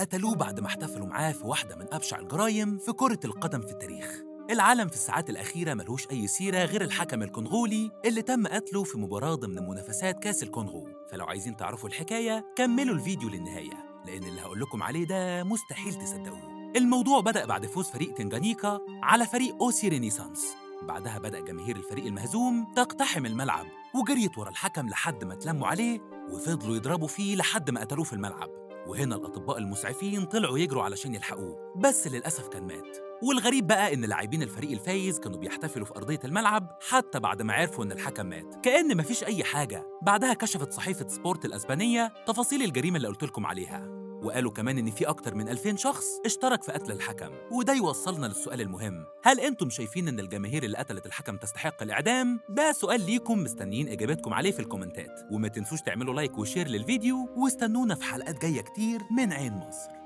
قتلوه بعد ما احتفلوا معاه في واحدة من أبشع الجرايم في كرة القدم في التاريخ العالم في الساعات الأخيرة ملهوش أي سيرة غير الحكم الكونغولي اللي تم قتله في مباراة ضمن منافسات كأس الكونغو فلو عايزين تعرفوا الحكاية كملوا الفيديو للنهاية لأن اللي هقول لكم عليه ده مستحيل تصدقوه الموضوع بدأ بعد فوز فريق تنجانيكا على فريق أوسي رينيسانس بعدها بدأ جماهير الفريق المهزوم تقتحم الملعب وجريت ورا الحكم لحد ما اتلموا عليه وفضلوا يضربوا فيه لحد ما قتلوه في الملعب وهنا الأطباء المسعفين طلعوا يجروا علشان يلحقوه بس للأسف كان مات والغريب بقى إن لاعبين الفريق الفايز كانوا بيحتفلوا في أرضية الملعب حتى بعد ما عرفوا إن الحكم مات كأن مفيش أي حاجة بعدها كشفت صحيفة سبورت الأسبانية تفاصيل الجريمة اللي قلت لكم عليها وقالوا كمان إن في أكتر من 2000 شخص اشترك في قتل الحكم وده يوصلنا للسؤال المهم هل أنتم شايفين إن الجماهير اللي قتلت الحكم تستحق الإعدام؟ ده سؤال ليكم مستنيين إجابتكم عليه في الكومنتات وما تنسوش تعملوا لايك وشير للفيديو واستنونا في حلقات جاية كتير من عين مصر